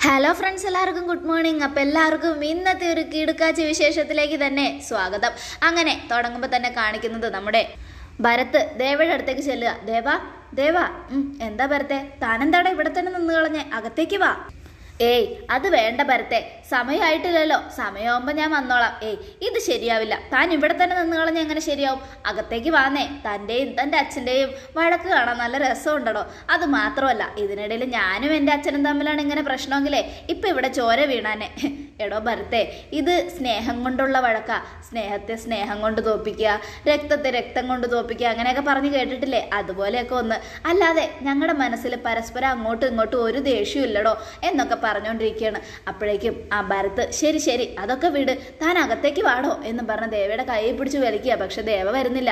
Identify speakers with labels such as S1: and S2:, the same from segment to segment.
S1: hello friends എല്ലാവർക്കും good morning അപ്പം എല്ലാവർക്കും ഇന്നത്തെ ഒരു കീടുക്കാച്ചി വിശേഷത്തിലേക്ക് തന്നെ സ്വാഗതം അങ്ങനെ തുടങ്ങുമ്പോൾ തന്നെ കാണിക്കുന്നത് നമ്മുടെ ഭരത് ദേവയുടെ അടുത്തേക്ക് ചെല്ലുക ദേവ ദേവ ഉം, എന്താ ഭരത്തെ താനെന്താടാ ഇവിടെ തന്നെ നിന്ന് കളഞ്ഞേ അകത്തേക്ക് വാ ഏയ് അത് വേണ്ട ഭരത്തെ സമയമായിട്ടില്ലല്ലോ സമയമാകുമ്പോൾ ഞാൻ വന്നോളാം ഏയ് ഇത് ശരിയാവില്ല താൻ ഇവിടെ തന്നെ നിന്ന് കളഞ്ഞ എങ്ങനെ ശരിയാവും അകത്തേക്ക് വാന്നേ തൻ്റെയും തൻ്റെ അച്ഛൻ്റെയും വഴക്ക് കാണാൻ നല്ല രസമുണ്ടോ അത് മാത്രമല്ല ഇതിനിടയിൽ ഞാനും എൻ്റെ അച്ഛനും തമ്മിലാണ് ഇങ്ങനെ പ്രശ്നമെങ്കിലേ ഇപ്പം ഇവിടെ ചോര വീണാനെ എടോ ഭരത്തെ ഇത് സ്നേഹം കൊണ്ടുള്ള വഴക്കാ സ്നേഹത്തെ സ്നേഹം കൊണ്ട് തോപ്പിക്കുക രക്തത്തെ രക്തം കൊണ്ട് തോപ്പിക്കുക അങ്ങനെയൊക്കെ പറഞ്ഞു കേട്ടിട്ടില്ലേ അതുപോലെയൊക്കെ ഒന്ന് അല്ലാതെ ഞങ്ങളുടെ മനസ്സിൽ പരസ്പരം അങ്ങോട്ടും ഇങ്ങോട്ടും ഒരു ദേഷ്യവും ഇല്ലടോ എന്നൊക്കെ പറഞ്ഞുകൊണ്ടിരിക്കുകയാണ് അപ്പോഴേക്കും ആ ഭരത് ശരി ശരി അതൊക്കെ വിട് താൻ അകത്തേക്ക് വാടോ എന്ന് പറഞ്ഞ് ദേവയുടെ കൈ പിടിച്ച് വലിക്കുക പക്ഷെ ദേവ വരുന്നില്ല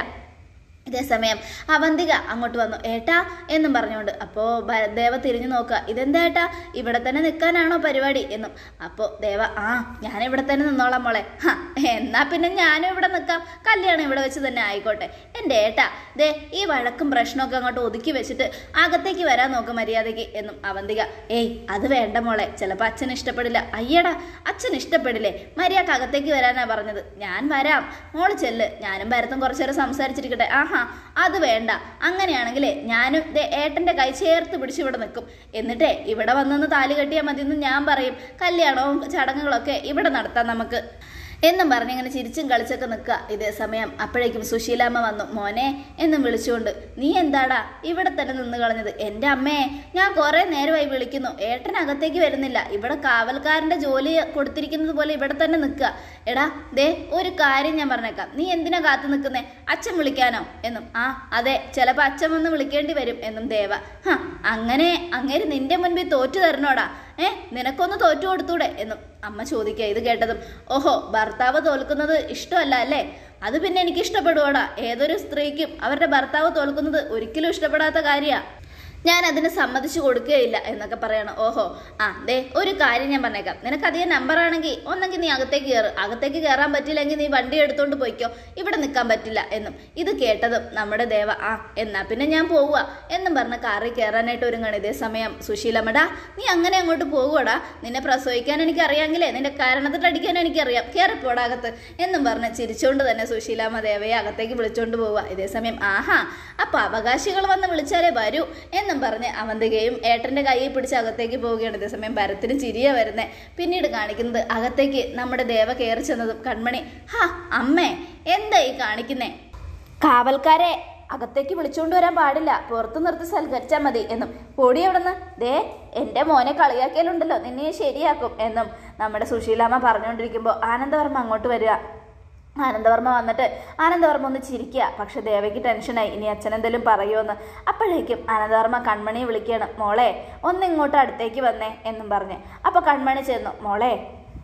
S1: ഇതേസമയം അവന്തിക അങ്ങോട്ട് വന്നു ഏട്ടാ എന്നും പറഞ്ഞുകൊണ്ട് അപ്പോൾ ദേവ തിരിഞ്ഞു നോക്കുക ഇതെന്താ ഏട്ടാ ഇവിടെ തന്നെ നിൽക്കാനാണോ പരിപാടി എന്നും അപ്പോൾ ദേവ ആ ഞാൻ ഇവിടെ തന്നെ നിന്നോളാം മോളെ ഹാ എന്നാ പിന്നെ ഞാനും ഇവിടെ നിൽക്കാം കല്യാണം ഇവിടെ വെച്ച് തന്നെ ആയിക്കോട്ടെ എൻ്റെ ഏട്ടാ ദേ ഈ വഴക്കും പ്രശ്നമൊക്കെ അങ്ങോട്ട് ഒതുക്കി വെച്ചിട്ട് അകത്തേക്ക് വരാൻ നോക്ക് മര്യാദയ്ക്ക് എന്നും അവന്തിക ഏയ് അത് വേണ്ട മോളെ ചിലപ്പോൾ അച്ഛൻ ഇഷ്ടപ്പെടില്ല അയ്യടാ അച്ഛൻ ഇഷ്ടപ്പെടില്ലേ മര്യാദക്ക് അകത്തേക്ക് വരാനാ പറഞ്ഞത് ഞാൻ വരാം മോള് ചെല്ല് ഞാനും ഭരത്തും കുറച്ചു നേരം സംസാരിച്ചിരിക്കട്ടെ ആഹാ അത് വേണ്ട അങ്ങനെയാണെങ്കിലേ ഞാനും ദേ ഏട്ടൻ്റെ കൈ ചേർത്ത് പിടിച്ച് ഇവിടെ നിൽക്കും എന്നിട്ടേ ഇവിടെ വന്നൊന്ന് താലി കെട്ടിയാൽ മതി എന്ന് ഞാൻ പറയും കല്യാണവും ചടങ്ങുകളൊക്കെ ഇവിടെ നടത്താം നമുക്ക് എന്നും പറഞ്ഞ് ഇങ്ങനെ ചിരിച്ചും കളിച്ചൊക്കെ നിൽക്കുക ഇതേ സമയം അപ്പോഴേക്കും സുശീലാമ്മ വന്നു മോനെ എന്നും വിളിച്ചുകൊണ്ട് നീ എന്താടാ ഇവിടെ തന്നെ നിന്ന് കളഞ്ഞത് എൻ്റെ അമ്മേ ഞാൻ കുറേ നേരമായി വിളിക്കുന്നു ഏട്ടൻ അകത്തേക്ക് വരുന്നില്ല ഇവിടെ കാവൽക്കാരൻ്റെ ജോലി കൊടുത്തിരിക്കുന്നത് പോലെ ഇവിടെ തന്നെ നിൽക്കുക എടാ ദേ ഒരു കാര്യം ഞാൻ പറഞ്ഞേക്കാം നീ എന്തിനാ കാത്തു നിൽക്കുന്നേ അച്ഛൻ വിളിക്കാനോ എന്നും ആ അതെ ചിലപ്പോൾ അച്ഛൻ വന്ന് വിളിക്കേണ്ടി വരും എന്നും ദേവ ഹ അങ്ങനെ അങ്ങേര് നിന്റെ മുൻപിൽ തോറ്റു തരണോടാ ഏ നിനക്കൊന്ന് തോറ്റു കൊടുത്തൂടെ എന്നും അമ്മ ചോദിക്കുക ഇത് കേട്ടതും ഓഹോ ഭർത്താവ് തോൽക്കുന്നത് ഇഷ്ടമല്ല അല്ലേ അത് പിന്നെ എനിക്ക് ഇഷ്ടപ്പെടുവാടാ ഏതൊരു സ്ത്രീക്കും അവരുടെ ഭർത്താവ് തോൽക്കുന്നത് ഒരിക്കലും ഇഷ്ടപ്പെടാത്ത കാര്യമാണ് ഞാൻ അതിന് സമ്മതിച്ചു കൊടുക്കുകയില്ല എന്നൊക്കെ പറയണം ഓഹോ ആ ദേ ഒരു കാര്യം ഞാൻ പറഞ്ഞേക്കാം നിനക്ക് അധികം നമ്പർ ആണെങ്കിൽ ഒന്നെങ്കിൽ നീ അകത്തേക്ക് കയറ് അകത്തേക്ക് കയറാൻ പറ്റില്ലെങ്കിൽ നീ വണ്ടി എടുത്തോണ്ട് പോയിക്കോ ഇവിടെ നിൽക്കാൻ പറ്റില്ല എന്നും ഇത് കേട്ടതും നമ്മുടെ ദേവ ആ എന്നാ പിന്നെ ഞാൻ പോവുക എന്നും പറഞ്ഞ് കാറിൽ കയറാനായിട്ട് ഒരുങ്ങണം ഇതേ സമയം സുശീലമ്മടാ നീ അങ്ങനെ അങ്ങോട്ട് പോകുവാടാ നിന്നെ പ്രസവിക്കാൻ എനിക്കറിയാമെങ്കിലേ നിന്റെ കാരണത്തിട്ട് അടിക്കാൻ എനിക്കറിയാം കയറിപ്പോടാ അകത്ത് എന്നും പറഞ്ഞ് ചിരിച്ചുകൊണ്ട് തന്നെ സുശീലാമ്മ ദേവയെ അകത്തേക്ക് വിളിച്ചുകൊണ്ട് പോവുക ഇതേ സമയം ആഹാ അപ്പൊ അവകാശികൾ വന്ന് വിളിച്ചാലേ വരൂ എന്നും പറഞ്ഞ് അവന്തികയും ഏട്ടന്റെ കൈയിൽ പിടിച്ച് അകത്തേക്ക് പോവുകയാണ് ഇതേസമയം ഭരത്തിന് ചിരിയ വരുന്നേ പിന്നീട് കാണിക്കുന്നത് അകത്തേക്ക് നമ്മുടെ ദേവ കയറി ചെന്നതും കൺമണി ഹാ അമ്മേ എന്താ ഈ കാണിക്കുന്നേ കാവൽക്കാരെ അകത്തേക്ക് വിളിച്ചുകൊണ്ട് വരാൻ പാടില്ല പുറത്തു നിർത്തി സൽക്കരിച്ചാൽ മതി എന്നും പൊടി എവിടുന്ന് ദേ എൻ്റെ മോനെ കളിയാക്കിയാലുണ്ടല്ലോ നിന്നെ ശരിയാക്കും എന്നും നമ്മുടെ സുശീലാമ്മ പറഞ്ഞുകൊണ്ടിരിക്കുമ്പോൾ ആനന്ദവർമ്മ അങ്ങോട്ട് വരിക ആനന്ദവർമ്മ വന്നിട്ട് ആനന്ദവർമ്മ ഒന്ന് ചിരിക്കുക പക്ഷെ ദേവയ്ക്ക് ടെൻഷനായി ഇനി അച്ഛൻ എന്തെങ്കിലും പറയുമെന്ന് അപ്പോഴേക്കും ആനന്ദവർമ്മ കൺമണിയെ വിളിക്കുകയാണ് മോളെ ഒന്നിങ്ങോട്ട് അടുത്തേക്ക് വന്നേ എന്നും പറഞ്ഞ് അപ്പോൾ കൺമണി ചെന്നു മോളെ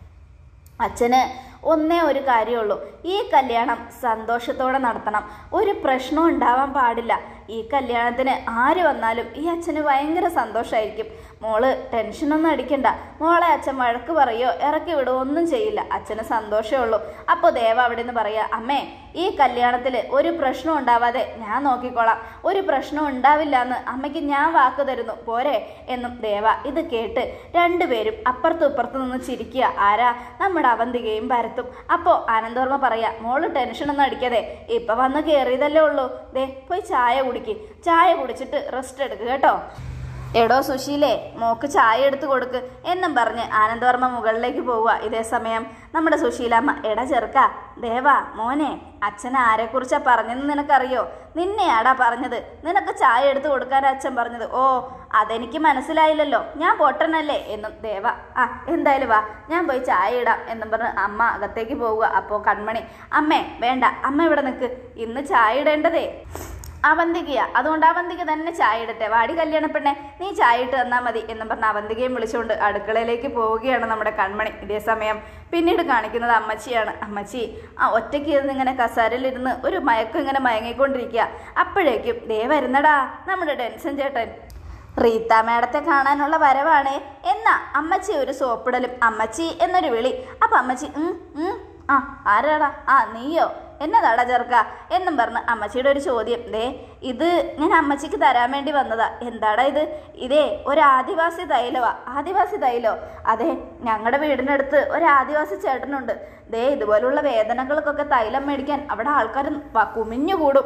S1: അച്ഛന് ഒന്നേ ഒരു കാര്യമുള്ളൂ ഈ കല്യാണം സന്തോഷത്തോടെ നടത്തണം ഒരു പ്രശ്നവും ഉണ്ടാവാൻ പാടില്ല ഈ കല്യാണത്തിന് ആര് വന്നാലും ഈ അച്ഛന് ഭയങ്കര സന്തോഷമായിരിക്കും മോള് ടെൻഷനൊന്നും അടിക്കണ്ട മോളെ അച്ഛൻ വഴക്ക് പറയോ ഇറക്കി വിടുവോ ഒന്നും ചെയ്യില്ല അച്ഛന് സന്തോഷമേ ഉള്ളൂ അപ്പോൾ ദേവ അവിടെ നിന്ന് പറയുക അമ്മേ ഈ കല്യാണത്തിൽ ഒരു പ്രശ്നം ഉണ്ടാവാതെ ഞാൻ നോക്കിക്കോളാം ഒരു പ്രശ്നം ഉണ്ടാവില്ല എന്ന് അമ്മയ്ക്ക് ഞാൻ വാക്ക് തരുന്നു പോരെ എന്നും ദേവ ഇത് കേട്ട് രണ്ടുപേരും അപ്പുറത്തും ഇപ്പുറത്തും നിന്ന് ചിരിക്കുക ആരാ നമ്മുടെ അവന്തികയും ഭരത്തും അപ്പോൾ ആനന്ദവർമ്മ പറയാ മോള് ടെൻഷനൊന്നും അടിക്കാതെ ഇപ്പം വന്ന് കയറിയതല്ലേ ഉള്ളൂ ദേ പോയി ചായ കുടിക്ക് ചായ കുടിച്ചിട്ട് റെസ്റ്റ് എടുക്കുക കേട്ടോ എടോ സുശീലേ മോക്ക് ചായ എടുത്ത് കൊടുക്ക് എന്നും പറഞ്ഞ് ആനന്ദവർമ്മ മുകളിലേക്ക് പോവുക ഇതേ സമയം നമ്മുടെ സുശീലാമ്മ എടാ ചെറുക്ക ദേവാ മോനെ അച്ഛൻ ആരെക്കുറിച്ചാ പറഞ്ഞതെന്ന് നിനക്കറിയോ നിന്നെയാടാ പറഞ്ഞത് നിനക്ക് ചായ എടുത്ത് കൊടുക്കാൻ അച്ഛൻ പറഞ്ഞത് ഓ അതെനിക്ക് മനസ്സിലായില്ലല്ലോ ഞാൻ പൊട്ടനല്ലേ എന്നും ദേവ ആ എന്തായാലും വാ ഞാൻ പോയി ചായ ഇടാം എന്നും പറഞ്ഞ് അമ്മ അകത്തേക്ക് പോവുക അപ്പോൾ കൺമണി അമ്മേ വേണ്ട അമ്മ ഇവിടെ നിൽക്ക് ഇന്ന് ചായ ഇടേണ്ടതേ അവന്തികയാ അതുകൊണ്ട് അവന്തിക തന്നെ ചായ ഇടട്ടെ വാടി കല്യാണ പെണ്ണെ നീ ചായ ഇട്ട് തന്നാൽ മതി എന്നും പറഞ്ഞ അവന്തികയും വിളിച്ചുകൊണ്ട് അടുക്കളയിലേക്ക് പോവുകയാണ് നമ്മുടെ കൺമണി ഇതേ സമയം പിന്നീട് കാണിക്കുന്നത് അമ്മച്ചിയാണ് അമ്മച്ചി ആ ഒറ്റയ്ക്ക് ഇരുന്ന് ഇങ്ങനെ കസാരയിലിരുന്ന് ഒരു മയക്കം ഇങ്ങനെ മയങ്ങിക്കൊണ്ടിരിക്കുക അപ്പോഴേക്കും ദേ വരുന്നടാ നമ്മുടെ ഡെൻസൻ ചേട്ടൻ റീത്ത മേഡത്തെ കാണാനുള്ള വരവാണ് എന്നാ അമ്മച്ചി ഒരു സോപ്പിടലും അമ്മച്ചി എന്നൊരു വിളി അപ്പം അമ്മച്ചി ഉം, ഉം, ആ ആരാടാ ആ നീയോ എന്നതാടാ ചെറുക്ക എന്നും പറഞ്ഞ് അമ്മച്ചിയുടെ ഒരു ചോദ്യം ദേ ഇത് ഞാൻ അമ്മച്ചിക്ക് തരാൻ വേണ്ടി വന്നതാ എന്താടാ ഇത് ഇതേ ഒരു ആദിവാസി തൈലവാ ആദിവാസി തൈലോ അതെ ഞങ്ങളുടെ വീടിനടുത്ത് ഒരു ആദിവാസി ചേട്ടനുണ്ട് ദേ ഇതുപോലുള്ള വേദനകൾക്കൊക്കെ തൈലം മേടിക്കാൻ അവിടെ ആൾക്കാർ കുമിഞ്ഞുകൂടും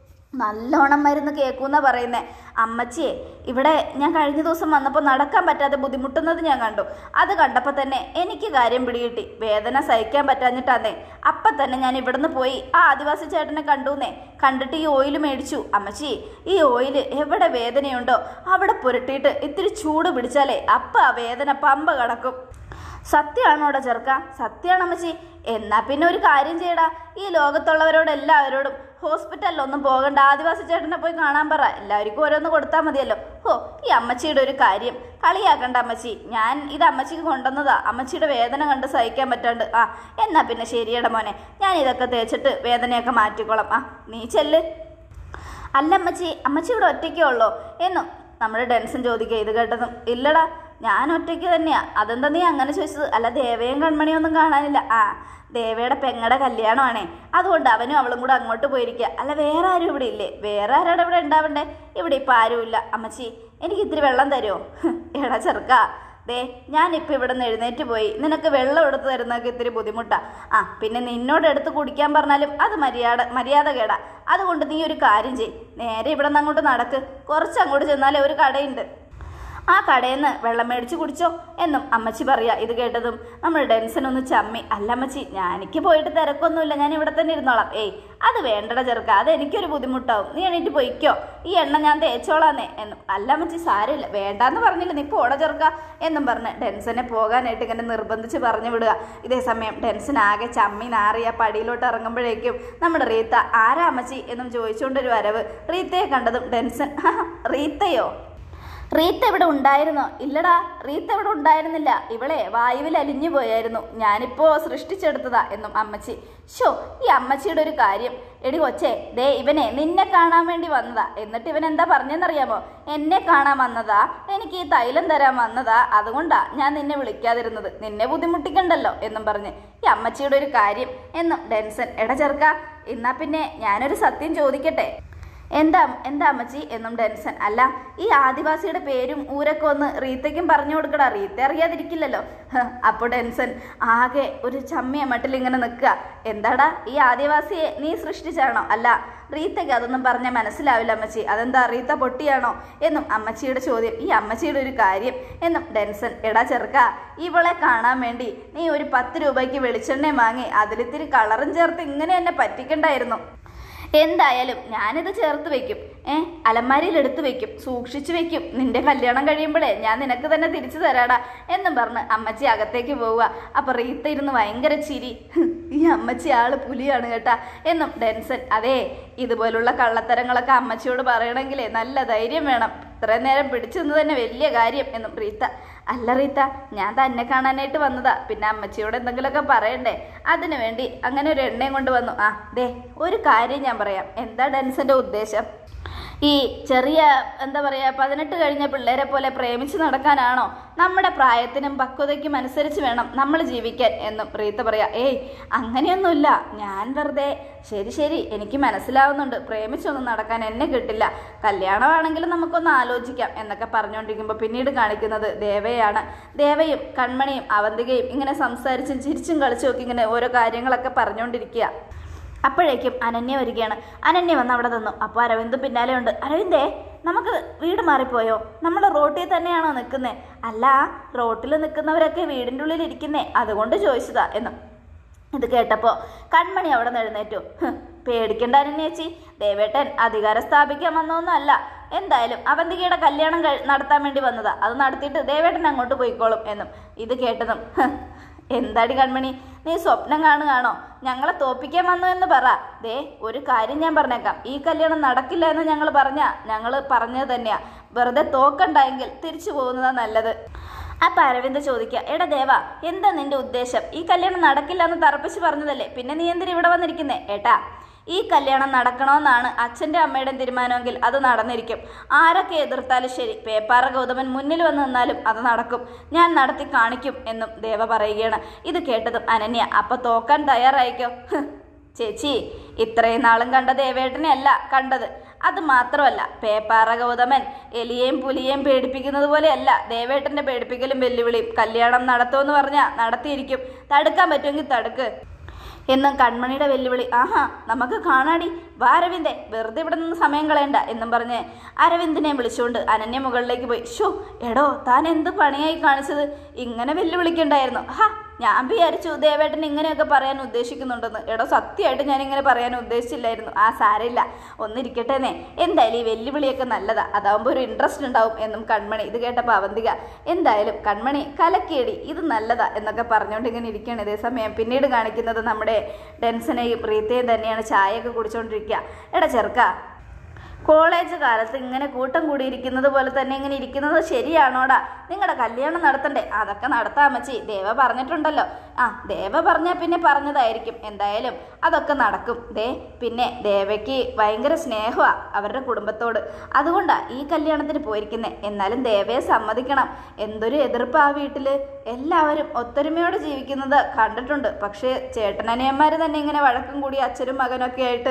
S1: നല്ലോണം മരുന്ന് കേൾക്കൂന്നാ പറയുന്നേ അമ്മച്ചിയെ ഇവിടെ ഞാൻ കഴിഞ്ഞ ദിവസം വന്നപ്പോൾ നടക്കാൻ പറ്റാതെ ബുദ്ധിമുട്ടുന്നത് ഞാൻ കണ്ടു അത് കണ്ടപ്പോൾ തന്നെ എനിക്ക് കാര്യം പിടികിട്ടി വേദന സഹിക്കാൻ പറ്റാഞ്ഞിട്ടാന്നേ അപ്പം തന്നെ ഞാൻ ഇവിടുന്ന് പോയി ആ ആദിവാസി ചേട്ടനെ കണ്ടുന്നേ കണ്ടിട്ട് ഈ ഓയിൽ മേടിച്ചു അമ്മച്ചി ഈ ഓയിൽ എവിടെ വേദനയുണ്ടോ അവിടെ പുരട്ടിയിട്ട് ഇത്തിരി ചൂട് പിടിച്ചാലേ അപ്പം ആ വേദന പമ്പ കടക്കും സത്യമാണോടാ ചെറുക്ക സത്യമാണ് അമ്മച്ചി എന്നാ പിന്നെ ഒരു കാര്യം ചെയ്യടാ ഈ ലോകത്തുള്ളവരോട് എല്ലാവരോടും ഹോസ്പിറ്റലിലൊന്നും പോകണ്ട ആദിവാസി ചേട്ടനെ പോയി കാണാൻ പറ എല്ലാവർക്കും ഓരോന്ന് കൊടുത്താൽ മതിയല്ലോ ഓ ഈ അമ്മച്ചിയുടെ ഒരു കാര്യം കളിയാക്കണ്ട അമ്മച്ചി ഞാൻ ഇത് അമ്മച്ചിക്ക് കൊണ്ടുവന്നതാ അമ്മച്ചിയുടെ വേദന കണ്ട് സഹിക്കാൻ പറ്റാണ്ട് ആ എന്നാ പിന്നെ ശരിയടാ മോനെ ഞാൻ ഇതൊക്കെ തേച്ചിട്ട് വേദനയൊക്കെ മാറ്റിക്കോളാം ആ നീ ചെല്ല് അല്ല അമ്മച്ചി അമ്മച്ചി ഇവിടെ ഒറ്റയ്ക്കേ ഉള്ളോ എന്നും നമ്മുടെ ഡെൻസൻ ചോദിക്കുക ഇത് കേട്ടതും ഇല്ലടാ ഞാൻ ഒറ്റയ്ക്ക് തന്നെയാ അതെന്താ നീ അങ്ങനെ ചോദിച്ചത് അല്ല ദേവയും കൺമണിയൊന്നും കാണാനില്ല ആ ദേവയുടെ പെങ്ങടെ കല്യാണമാണേ അതുകൊണ്ട് അവനും അവളും കൂടെ അങ്ങോട്ട് പോയിരിക്കുക അല്ല വേറെ ആരും ഇവിടെ ഇല്ലേ വേറെ ആരാടെ ഇവിടെ ഉണ്ടാവണ്ടേ ഇവിടെ ഇപ്പം ആരുമില്ല അമ്മച്ചി എനിക്ക് ഇത്തിരി വെള്ളം തരുമോ എടാ ചെറുക്കാ ദേ ഞാനിപ്പോൾ ഇവിടെ നിന്ന് എഴുന്നേറ്റ് പോയി നിനക്ക് വെള്ളം എടുത്ത് തരുന്നതൊക്കെ ഇത്തിരി ബുദ്ധിമുട്ടാ ആ പിന്നെ നിന്നോട് എടുത്ത് കുടിക്കാൻ പറഞ്ഞാലും അത് മര്യാദ മര്യാദ കേടാ അതുകൊണ്ട് നീ ഒരു കാര്യം ചെയ് നേരെ ഇവിടെ നിന്ന് അങ്ങോട്ട് നടക്ക് കുറച്ച് അങ്ങോട്ട് ചെന്നാലേ ഒരു കടയുണ്ട് ആ കടയിൽ നിന്ന് വെള്ളം മേടിച്ച് കുടിച്ചോ എന്നും അമ്മച്ചി പറയാ ഇത് കേട്ടതും നമ്മൾ ഡെൻസൻ ഒന്ന് ചമ്മി അല്ല അമ്മച്ചി ഞാൻ എനിക്ക് പോയിട്ട് തിരക്കൊന്നുമില്ല ഞാൻ ഇവിടെ തന്നെ ഇരുന്നോളാം ഏയ് അത് വേണ്ടട ചെറുക്ക അത് എനിക്കൊരു ബുദ്ധിമുട്ടാവും നീ എണീറ്റ് പൊയ്ക്കോ ഈ എണ്ണ ഞാൻ തേച്ചോളാന്നേ എന്നും അല്ല അമ്മച്ചി സാരമില്ല വേണ്ടാന്ന് പറഞ്ഞില്ല നീ പോട ചെറുക്ക എന്നും പറഞ്ഞ് ഡെൻസനെ പോകാനായിട്ട് ഇങ്ങനെ നിർബന്ധിച്ച് പറഞ്ഞു വിടുക ഇതേ സമയം ഡെൻസൻ ആകെ ചമ്മി നാറിയ പടിയിലോട്ട് ഇറങ്ങുമ്പോഴേക്കും നമ്മുടെ റീത്ത ആരാ അമ്മച്ചി എന്നും ചോദിച്ചുകൊണ്ടൊരു വരവ് റീത്തയെ കണ്ടതും ഡെൻസൻ റീത്തയോ റീത്ത ഇവിടെ ഉണ്ടായിരുന്നോ ഇല്ലടാ റീത്ത ഇവിടെ ഉണ്ടായിരുന്നില്ല ഇവളെ വായുവിൽ അലിഞ്ഞു പോയായിരുന്നു ഞാനിപ്പോ സൃഷ്ടിച്ചെടുത്തതാ എന്നും അമ്മച്ചി ഷോ ഈ അമ്മച്ചിയുടെ ഒരു കാര്യം എടി കൊച്ചേ ദേ ഇവനെ നിന്നെ കാണാൻ വേണ്ടി വന്നതാ എന്നിട്ട് ഇവൻ എന്താ പറഞ്ഞെന്നറിയാമോ എന്നെ കാണാൻ വന്നതാ എനിക്ക് ഈ തൈലം തരാൻ വന്നതാ അതുകൊണ്ടാ ഞാൻ നിന്നെ വിളിക്കാതിരുന്നത് നിന്നെ ബുദ്ധിമുട്ടിക്കണ്ടല്ലോ എന്നും പറഞ്ഞ് ഈ അമ്മച്ചിയുടെ ഒരു കാര്യം എന്നും ഡെൻസൻ എട ചെറുക്ക എന്നാ പിന്നെ ഞാനൊരു സത്യം ചോദിക്കട്ടെ എന്താ എന്താ അമ്മച്ചി എന്നും ഡെൻസൻ അല്ല ഈ ആദിവാസിയുടെ പേരും ഊരൊക്കെ ഒന്ന് റീത്തയ്ക്കും പറഞ്ഞു കൊടുക്കടാ റീത്ത അറിയാതിരിക്കില്ലല്ലോ ഹ്, അപ്പോൾ ഡെൻസൻ ആകെ ഒരു ചമ്മിയ മട്ടിൽ ഇങ്ങനെ നിൽക്കുക എന്താടാ ഈ ആദിവാസിയെ നീ സൃഷ്ടിച്ചാണോ അല്ല റീത്തയ്ക്ക് അതൊന്നും പറഞ്ഞാൽ മനസ്സിലാവില്ല അമ്മച്ചി അതെന്താ റീത്ത പൊട്ടിയാണോ എന്നും അമ്മച്ചിയുടെ ചോദ്യം ഈ അമ്മച്ചിയുടെ ഒരു കാര്യം എന്നും ഡെൻസൻ എടാ ചെറുക്ക ഇവളെ കാണാൻ വേണ്ടി നീ ഒരു പത്ത് രൂപയ്ക്ക് വെളിച്ചെണ്ണ വാങ്ങി അതിലിത്തിരി കളറും ചേർത്ത് ഇങ്ങനെ എന്നെ പറ്റിക്കണ്ടായിരുന്നു എന്തായാലും ഞാനിത് ചേർത്ത് വെക്കും ഏ അലമാരിയിൽ എടുത്ത് വെക്കും സൂക്ഷിച്ചു വെക്കും നിന്റെ കല്യാണം കഴിയുമ്പോഴേ ഞാൻ നിനക്ക് തന്നെ തിരിച്ചു തരാടാ എന്നും പറഞ്ഞ് അമ്മച്ചി അകത്തേക്ക് പോവുക അപ്പൊ റീത്ത ഇരുന്ന് ഭയങ്കര ചിരി "ഹ്, ഈ അമ്മച്ചി ആള് പുലിയാണ് കേട്ടാ എന്നും ഡെൻസൻ അതെ ഇതുപോലുള്ള കള്ളത്തരങ്ങളൊക്കെ അമ്മച്ചിയോട് പറയണമെങ്കിലേ നല്ല ധൈര്യം വേണം ഇത്രയും നേരം പിടിച്ചു നിന്ന് തന്നെ വലിയ കാര്യം എന്നും റീത്ത അല്ല റീത്ത ഞാൻ തന്നെ കാണാനായിട്ട് വന്നതാ പിന്നെ അമ്മച്ചിയോട് എന്തെങ്കിലുമൊക്കെ പറയണ്ടേ അതിനു വേണ്ടി അങ്ങനെ ഒരു എണ്ണയും കൊണ്ട് വന്നു ആ ദേ ഒരു കാര്യം ഞാൻ പറയാം എന്താ ഡെൻസന്റെ ഉദ്ദേശം ഈ ചെറിയ എന്താ പറയുക പതിനെട്ട് കഴിഞ്ഞ പിള്ളേരെ പോലെ പ്രേമിച്ച് നടക്കാനാണോ നമ്മുടെ പ്രായത്തിനും പക്വതയ്ക്കും അനുസരിച്ച് വേണം നമ്മൾ ജീവിക്കാൻ എന്നും റീത്ത പറയാ ഏയ് അങ്ങനെയൊന്നുമില്ല ഞാൻ വെറുതെ ശരി ശരി എനിക്ക് മനസ്സിലാവുന്നുണ്ട് പ്രേമിച്ചൊന്നും നടക്കാൻ എന്നെ കിട്ടില്ല കല്യാണമാണെങ്കിലും നമുക്കൊന്ന് ആലോചിക്കാം എന്നൊക്കെ പറഞ്ഞുകൊണ്ടിരിക്കുമ്പോൾ പിന്നീട് കാണിക്കുന്നത് ദേവയാണ് ദേവയും കൺമണിയും അവന്തികയും ഇങ്ങനെ സംസാരിച്ചും ചിരിച്ചും കളിച്ചും ഒക്കെ ഇങ്ങനെ ഓരോ കാര്യങ്ങളൊക്കെ പറഞ്ഞുകൊണ്ടിരിക്കുക അപ്പോഴേക്കും അനന്യ വരികയാണ് അനന്യ വന്ന് അവിടെ നിന്നു അപ്പോൾ അരവിന്ദ് പിന്നാലെ ഉണ്ട് അരവിന്ദേ നമുക്ക് വീട് മാറിപ്പോയോ നമ്മൾ റോട്ടിൽ തന്നെയാണോ നിൽക്കുന്നത് അല്ല റോട്ടിൽ നിൽക്കുന്നവരൊക്കെ വീടിൻ്റെ ഉള്ളിൽ ഇരിക്കുന്നേ അതുകൊണ്ട് ചോദിച്ചതാ എന്നും ഇത് കേട്ടപ്പോൾ കൺമണി അവിടെ നിന്ന് എഴുന്നേറ്റു "ഹ്, പേടിക്കണ്ട അനന്യേച്ചി ദേവേട്ടൻ അധികാരം സ്ഥാപിക്കാൻ വന്നൊന്നുമല്ല എന്തായാലും അവന്തികയുടെ കല്യാണം കഴി നടത്താൻ വേണ്ടി വന്നതാ അത് നടത്തിയിട്ട് ദേവേട്ടൻ അങ്ങോട്ട് പോയിക്കോളും എന്നും ഇത് കേട്ടതും "ഹ്, എന്താടി കൺമണി നീ സ്വപ്നം കാണുകയാണോ ഞങ്ങളെ തോപ്പിക്കാൻ വന്നു എന്ന് പറ ദേ ഒരു കാര്യം ഞാൻ പറഞ്ഞേക്കാം ഈ കല്യാണം നടക്കില്ല എന്ന് ഞങ്ങൾ പറഞ്ഞ ഞങ്ങൾ പറഞ്ഞത് തന്നെയാ വെറുതെ തോക്കണ്ടായെങ്കിൽ തിരിച്ചു പോകുന്നതാ നല്ലത് അപ്പൊ അരവിന്ദ് ചോദിക്കുക എടാ ദേവ എന്താ നിന്റെ ഉദ്ദേശം ഈ കല്യാണം നടക്കില്ല എന്ന് തറപ്പിച്ച് പറഞ്ഞതല്ലേ പിന്നെ നീ എന്തിനാ ഇവിടെ വന്നിരിക്കുന്നേ ഏട്ടാ ഈ കല്യാണം നടക്കണമെന്നാണ് അച്ഛൻ്റെ അമ്മയുടെ തീരുമാനമെങ്കിൽ അത് നടന്നിരിക്കും ആരൊക്കെ എതിർത്താലും ശരി പേപ്പാറ ഗൗതമൻ മുന്നിൽ വന്ന് നിന്നാലും അത് നടക്കും ഞാൻ നടത്തി കാണിക്കും എന്നും ദേവ പറയുകയാണ് ഇത് കേട്ടതും അനന്യ അപ്പൊ തോക്കാൻ തയ്യാറായിക്കോ ഹ്, ചേച്ചി ഇത്രയും നാളും കണ്ട ദേവേട്ടനെ അല്ല കണ്ടത് അത് മാത്രമല്ല പേപ്പാറ ഗൗതമൻ എലിയേയും പുലിയേയും പേടിപ്പിക്കുന്നത് പോലെയല്ല ദേവേട്ടന്റെ പേടിപ്പിക്കലും വെല്ലുവിളിയും കല്യാണം നടത്തുമെന്ന് പറഞ്ഞാൽ നടത്തിയിരിക്കും തടുക്കാൻ പറ്റുമെങ്കിൽ തടുക്ക് എന്നും കൺമണിയുടെ വെല്ലുവിളി ആഹാ നമുക്ക് കാണാടി വാ അരവിന്ദെ വെറുതെ ഇവിടെ നിന്ന് സമയം കളയണ്ട എന്നും പറഞ്ഞ് അരവിന്ദിനെ വിളിച്ചുകൊണ്ട് അനന്യ മുകളിലേക്ക് പോയി ഷോ എടോ താൻ എന്ത് പണിയായി കാണിച്ചത് ഇങ്ങനെ വെല്ലുവിളിക്കണ്ടായിരുന്നു ഹാ ഞാൻ വിചാരിച്ചു ദേവേട്ടൻ ഇങ്ങനെയൊക്കെ പറയാൻ ഉദ്ദേശിക്കുന്നുണ്ടെന്ന് എടോ സത്യമായിട്ട് ഞാൻ ഇങ്ങനെ പറയാൻ ഉദ്ദേശിച്ചില്ലായിരുന്നു ആ സാരമില്ല ഒന്നിരിക്കട്ടേന്നേ എന്തായാലും ഈ വെല്ലുവിളിയൊക്കെ നല്ലതാ അതാവുമ്പോൾ ഒരു ഇൻട്രസ്റ്റ് ഉണ്ടാവും എന്നും കൺമണി ഇത് കേട്ടപ്പോൾ അവന്തിക എന്തായാലും കൺമണി കലക്കിയടി ഇത് നല്ലതാ എന്നൊക്കെ പറഞ്ഞുകൊണ്ട് ഇങ്ങനെ ഇരിക്കുകയാണ് ഇതേ സമയം പിന്നീട് കാണിക്കുന്നത് നമ്മുടെ ഡെൻസനെയും റീത്തയും തന്നെയാണ് ചായയൊക്കെ കുടിച്ചുകൊണ്ടിരിക്കുക എടാ ചെറുക്ക കോളേജ് കാലത്ത് ഇങ്ങനെ കൂട്ടം കൂടിയിരിക്കുന്നത് പോലെ തന്നെ ഇങ്ങനെ ഇരിക്കുന്നത് ശരിയാണോടാ നിങ്ങളുടെ കല്യാണം നടത്തണ്ടേ അതൊക്കെ നടത്താം അമ്മച്ചി ദേവ പറഞ്ഞിട്ടുണ്ടല്ലോ ആ ദേവ പറഞ്ഞാൽ പിന്നെ പറഞ്ഞതായിരിക്കും എന്തായാലും അതൊക്കെ നടക്കും ദേ പിന്നെ ദേവയ്ക്ക് ഭയങ്കര സ്നേഹമാണ് അവരുടെ കുടുംബത്തോട് അതുകൊണ്ടാ ഈ കല്യാണത്തിന് പോയിരിക്കുന്നത് എന്നാലും ദേവയെ സമ്മതിക്കണം എന്തൊരു എതിർപ്പ് ആ വീട്ടിൽ എല്ലാവരും ഒത്തൊരുമയോടെ ജീവിക്കുന്നത് കണ്ടിട്ടുണ്ട് പക്ഷേ ചേട്ടനനിയന്മാർ തന്നെ ഇങ്ങനെ വഴക്കും കൂടി അച്ഛനും മകനൊക്കെ ആയിട്ട്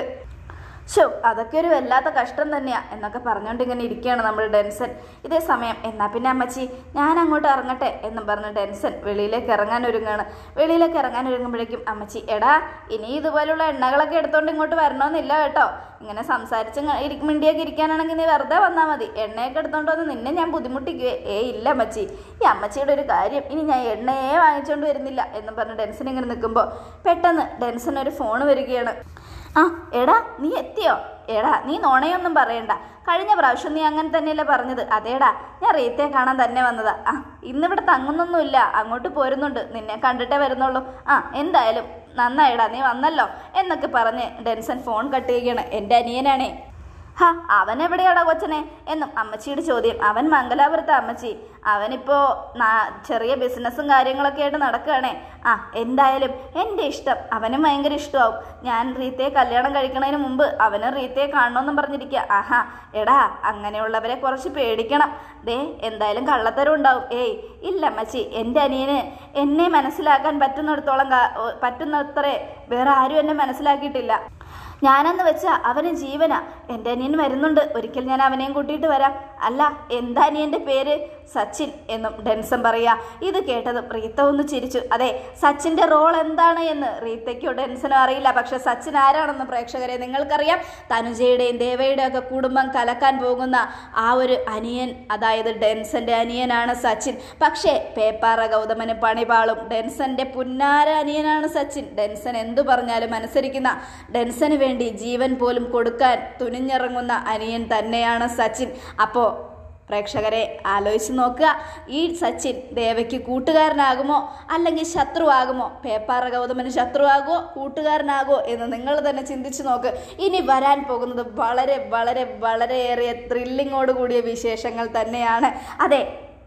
S1: ഷോ അതൊക്കെ ഒരു വല്ലാത്ത കഷ്ടം തന്നെയാ എന്നൊക്കെ പറഞ്ഞുകൊണ്ട് ഇങ്ങനെ ഇരിക്കുകയാണ് നമ്മൾ ഡെൻസൻ ഇതേ സമയം എന്നാ പിന്നെ അമ്മച്ചി ഞാൻ അങ്ങോട്ട് ഇറങ്ങട്ടെ എന്നും പറഞ്ഞ് ഡെൻസൻ വെളിയിലേക്ക് ഇറങ്ങാൻ ഒരുങ്ങാണ് വെളിയിലേക്ക് ഇറങ്ങാൻ ഒരുങ്ങുമ്പോഴേക്കും അമ്മച്ചി എടാ ഇനി ഇതുപോലുള്ള എണ്ണകളൊക്കെ എടുത്തോണ്ട് ഇങ്ങോട്ട് വരണമെന്നില്ല കേട്ടോ ഇങ്ങനെ സംസാരിച്ച് ഇങ്ങ- ഇരി- മിണ്ടിയൊക്കെ ഇരിക്കാനാണെങ്കിൽ നീ വെറുതെ വന്നാൽ മതി എണ്ണയൊക്കെ എടുത്തോണ്ട് വന്ന് നിന്നെ ഞാൻ ബുദ്ധിമുട്ടിക്കുവേ ഏ ഇല്ല അമ്മച്ചി ഈ അമ്മച്ചിയുടെ ഒരു കാര്യം ഇനി ഞാൻ എണ്ണയെ വാങ്ങിച്ചുകൊണ്ട് വരുന്നില്ല എന്നും പറഞ്ഞ് ഡെൻസൻ ഇങ്ങനെ നിൽക്കുമ്പോൾ പെട്ടെന്ന് ഡെൻസൻ ഒരു ഫോൺ വരികയാണ് ആ എടാ നീ എത്തിയോ എടാ നീ നോണയൊന്നും പറയണ്ട കഴിഞ്ഞ പ്രാവശ്യം നീ അങ്ങനെ തന്നെയല്ലേ പറഞ്ഞത് അതേടാ ഞാൻ റീത്തയെ കാണാൻ തന്നെ വന്നതാ ആ ഇന്നിവിടെ തങ്ങുന്നൊന്നുമില്ല അങ്ങോട്ട് പോരുന്നുണ്ട് നിന്നെ കണ്ടിട്ടേ വരുന്നുള്ളൂ ആ എന്തായാലും നന്നായിടാ നീ വന്നല്ലോ എന്നൊക്കെ പറഞ്ഞ് ഡെൻസൺ ഫോൺ കട്ട് ചെയ്യുകയാണ് എൻ്റെ അനിയനാണേ ഹാ അവൻ എവിടെയാടാ കൊച്ചനെ എന്നും അമ്മച്ചിയുടെ ചോദ്യം അവൻ മംഗലാപുരത്തെ അമ്മച്ചി അവനിപ്പോ നാ- ചെറിയ ബിസിനസ്സും കാര്യങ്ങളൊക്കെ ആയിട്ട് നടക്കുകയാണേ ആ എന്തായാലും എൻ്റെ ഇഷ്ടം അവനും ഭയങ്കര ഇഷ്ടമാവും ഞാൻ റീത്തയെ കല്യാണം കഴിക്കണതിന് മുമ്പ് അവന് റീത്തയെ കാണണമെന്നും പറഞ്ഞിരിക്കുക ആഹാ എടാ അങ്ങനെയുള്ളവരെ കുറച്ച് പേടിക്കണം ദേ എന്തായാലും കള്ളത്തരം ഉണ്ടാവും ഏയ് ഇല്ല അമ്മച്ചി എൻ്റെ അനിയന് എന്നെ മനസ്സിലാക്കാൻ പറ്റുന്നിടത്തോളം കാ- ഓ, പറ്റുന്നത്രേ വേറെ ആരും എന്നെ മനസ്സിലാക്കിയിട്ടില്ല ഞാനെന്ന് വെച്ചാ അവന് ജീവനാ എൻ്റെ അനിയൻ വരുന്നുണ്ട് ഒരിക്കൽ ഞാൻ അവനെയും കൂട്ടിയിട്ട് വരാം അല്ല എന്താ അനിയൻ്റെ പേര് സച്ചിൻ എന്നും ഡെൻസൺ പറയാ ഇത് കേട്ടതും റീത്ത ഒന്ന് ചിരിച്ചു അതെ സച്ചിൻ്റെ റോൾ എന്താണ് എന്ന് റീത്തയ്ക്കോ ഡെൻസനോ അറിയില്ല പക്ഷെ സച്ചിൻ ആരാണെന്ന് പ്രേക്ഷകരെ നിങ്ങൾക്കറിയാം തനുജയുടെയും ദേവയുടെയും ഒക്കെ കുടുംബം കലക്കാൻ പോകുന്ന ആ ഒരു അനിയൻ അതായത് ഡെൻസന്റെ അനിയനാണ് സച്ചിൻ പക്ഷേ പേപ്പാറ ഗൗതമന് പണിപാളും ഡെൻസന്റെ പുന്നാര അനിയനാണ് സച്ചിൻ ഡെൻസൻ എന്തു പറഞ്ഞാലും അനുസരിക്കുന്ന ഡെൻസന് വേണ്ടി ജീവൻ പോലും കൊടുക്കാൻ തുനിഞ്ഞിറങ്ങുന്ന അനിയൻ തന്നെയാണ് സച്ചിൻ അപ്പോൾ പ്രേക്ഷകരെ ആലോചിച്ച് നോക്കുക ഈ സച്ചിൻ ദേവയ്ക്ക് കൂട്ടുകാരനാകുമോ അല്ലെങ്കിൽ ശത്രുവാകുമോ പേപ്പാറ ഗൗതമന് ശത്രുവാകുമോ കൂട്ടുകാരനാകുമോ എന്ന് നിങ്ങൾ തന്നെ ചിന്തിച്ചു നോക്ക് ഇനി വരാൻ പോകുന്നത് വളരെ വളരെ വളരെയേറെ ത്രില്ലിങ്ങോട് കൂടിയ വിശേഷങ്ങൾ തന്നെയാണ് അതെ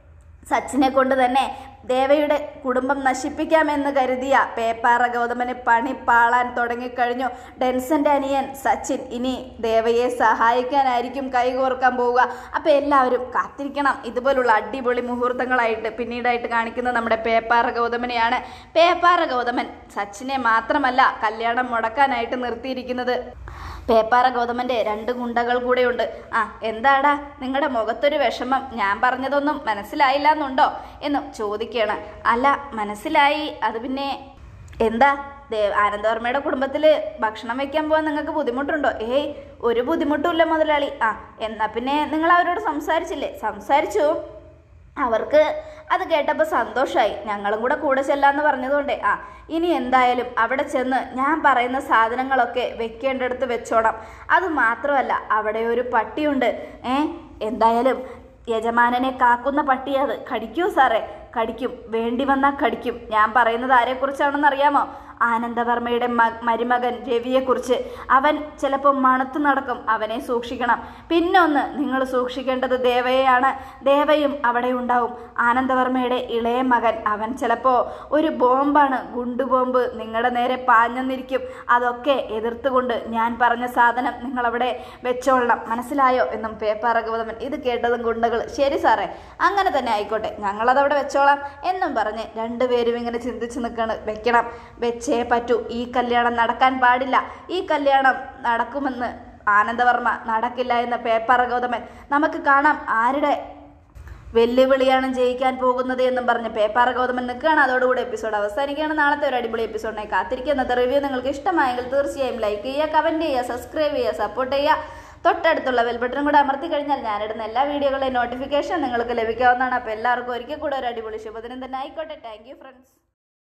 S1: സച്ചിനെ കൊണ്ട് തന്നെ ദേവയുടെ കുടുംബം നശിപ്പിക്കാമെന്ന് കരുതിയ പേപ്പാറ ഗൗതമന് പണി പാളാൻ തുടങ്ങിക്കഴിഞ്ഞു ഡെൻസന്റെ അനിയൻ സച്ചിൻ ഇനി ദേവയെ സഹായിക്കാനായിരിക്കും കൈകോർക്കാൻ പോവുക അപ്പോൾ എല്ലാവരും കാത്തിരിക്കണം ഇതുപോലുള്ള അടിപൊളി മുഹൂർത്തങ്ങളായിട്ട് പിന്നീടായിട്ട് കാണിക്കുന്നത് നമ്മുടെ പേപ്പാറ ഗൗതമനെയാണ് പേപ്പാറ ഗൗതമൻ സച്ചിനെ മാത്രമല്ല കല്യാണം മുടക്കാനായിട്ട് നിർത്തിയിരിക്കുന്നത് പേപ്പാറ ഗൗതമന്റെ രണ്ട് ഗുണ്ടകൾ കൂടെയുണ്ട് ആ എന്താടാ നിങ്ങളുടെ മുഖത്തൊരു വിഷമം ഞാൻ പറഞ്ഞതൊന്നും മനസ്സിലായില്ല എന്നുണ്ടോ എന്നും ചോദിക്കുകയാണ് അല്ല മനസ്സിലായി അത് പിന്നെ എന്താ ദേ ആനന്ദവർമ്മയുടെ കുടുംബത്തിൽ ഭക്ഷണം വെക്കാൻ പോകാൻ നിങ്ങൾക്ക് ബുദ്ധിമുട്ടുണ്ടോ ഏയ് ഒരു ബുദ്ധിമുട്ടുമില്ല മുതലാളി ആ എന്നാ പിന്നെ നിങ്ങൾ അവരോട് സംസാരിച്ചില്ലേ സംസാരിച്ചു അവർക്ക് അത് കേട്ടപ്പോൾ സന്തോഷമായി ഞങ്ങളും കൂടെ കൂടെ ചെല്ലാന്ന് പറഞ്ഞതുകൊണ്ടേ ആ ഇനി എന്തായാലും അവിടെ ചെന്ന് ഞാൻ പറയുന്ന സാധനങ്ങളൊക്കെ വെക്കേണ്ടടുത്ത് വെച്ചോണം അത് മാത്രമല്ല അവിടെ ഒരു പട്ടിയുണ്ട് ഏ എന്തായാലും യജമാനനെ കാക്കുന്ന പട്ടിയത് കടിക്കൂ സാറേ കടിക്കും വേണ്ടി വന്നാൽ കടിക്കും ഞാൻ പറയുന്നത് ആരെക്കുറിച്ചാണെന്ന് അറിയാമോ ആനന്ദവർമ്മയുടെ മ മരുമകൻ രവിയെക്കുറിച്ച് അവൻ ചിലപ്പോൾ മണത്ത് നടക്കും അവനെ സൂക്ഷിക്കണം പിന്നെ ഒന്ന് നിങ്ങൾ സൂക്ഷിക്കേണ്ടത് ദേവയെയാണ് ദേവയും അവിടെ ഉണ്ടാവും ആനന്ദവർമ്മയുടെ ഇളയ മകൻ അവൻ ചിലപ്പോൾ ഒരു ബോംബാണ് ഗുണ്ടു ബോംബ് നിങ്ങളുടെ നേരെ പാഞ്ഞെന്നിരിക്കും അതൊക്കെ എതിർത്തുകൊണ്ട് ഞാൻ പറഞ്ഞ സാധനം നിങ്ങളവിടെ വെച്ചോളണം മനസ്സിലായോ എന്നും പേപ്പാറ ഗൗതമൻ ഇത് കേട്ടതും ഗുണ്ടകൾ ശരി സാറേ അങ്ങനെ തന്നെ ആയിക്കോട്ടെ ഞങ്ങളതവിടെ വെച്ചോളാം എന്നും പറഞ്ഞ് രണ്ടുപേരും ഇങ്ങനെ ചിന്തിച്ച് നിൽക്കണം വെക്കണം വെച്ച് ജയിച്ചേ പറ്റൂ ഈ കല്യാണം നടക്കാൻ പാടില്ല ഈ കല്യാണം നടക്കുമെന്ന് ആനന്ദവർമ്മ നടക്കില്ല എന്ന പേപ്പർ ഗൗതമൻ നമുക്ക് കാണാം ആരുടെ വെല്ലുവിളിയാണ് ജയിക്കാൻ പോകുന്നത് എന്നും പറഞ്ഞ് പേപ്പാറ ഗൗതമൻ നിൽക്കുകയാണ് അതോടുകൂടി എപ്പിസോഡ് അവസാനിക്കുകയാണ് നാളത്തെ ഒരു അടിപൊളി എപ്പിസോഡിനായി കാത്തിരിക്കുക ഇന്നത്തെ റിവ്യൂ നിങ്ങൾക്ക് ഇഷ്ടമായെങ്കിൽ തീർച്ചയായും ലൈക്ക് ചെയ്യുക കമൻറ്റ് ചെയ്യുക സബ്സ്ക്രൈബ് ചെയ്യുക സപ്പോർട്ട് ചെയ്യുക തൊട്ടടുത്തുള്ള ബെൽ ബട്ടൺ കൂടെ അമർത്തി കഴിഞ്ഞാൽ ഞാനിടുന്ന എല്ലാ വീഡിയോകളുടെയും നോട്ടിഫിക്കേഷൻ നിങ്ങൾക്ക് ലഭിക്കാവുന്നതാണ് അപ്പോൾ എല്ലാവർക്കും ഒരിക്കൽ കൂടെ ഒരു അടിപൊളി ശുഭദിനം തന്നെ ആയിക്കോട്ടെ താങ്ക് യു ഫ്രണ്ട്സ്